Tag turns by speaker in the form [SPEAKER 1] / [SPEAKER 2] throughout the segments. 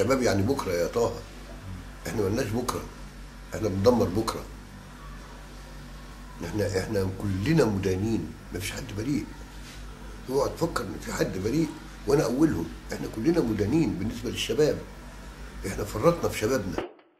[SPEAKER 1] الشباب يعني بكره يا طه احنا ملناش بكره احنا بندمر بكره احنا احنا كلنا مدانين مفيش حد بريء اوعى تفكر ان في حد بريء وانا اولهم احنا كلنا مدانين بالنسبه للشباب احنا فرطنا في شبابنا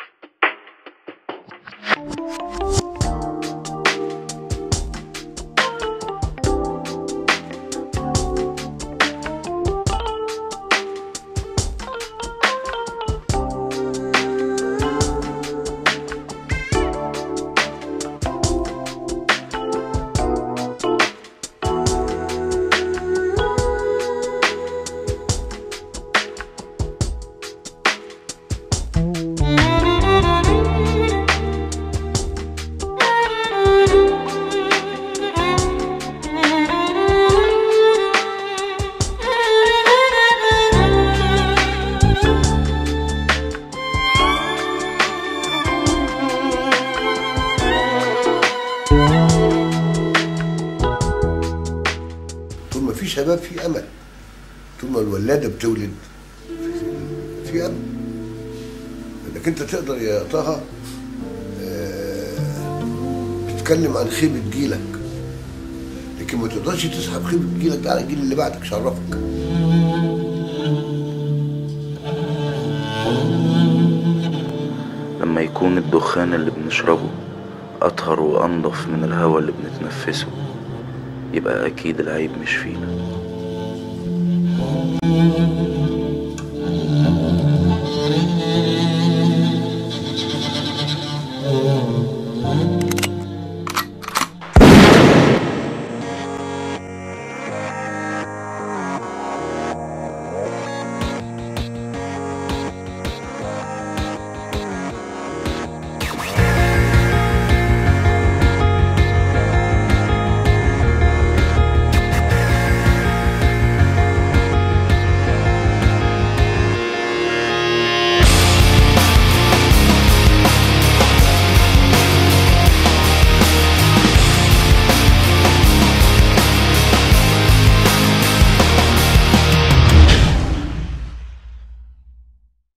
[SPEAKER 1] طول ما في شباب في امل طول ما الولاده بتولد في- في امل انك انت تقدر يا طه آه، تتكلم عن خيبه جيلك لكن ما تقدرش تسحب خيبه جيلك ده على الجيل اللي بعدك شرفك
[SPEAKER 2] لما يكون الدخان اللي بنشربه أطهر وأنضف من الهواء اللي بنتنفسه يبقى أكيد العيب مش فينا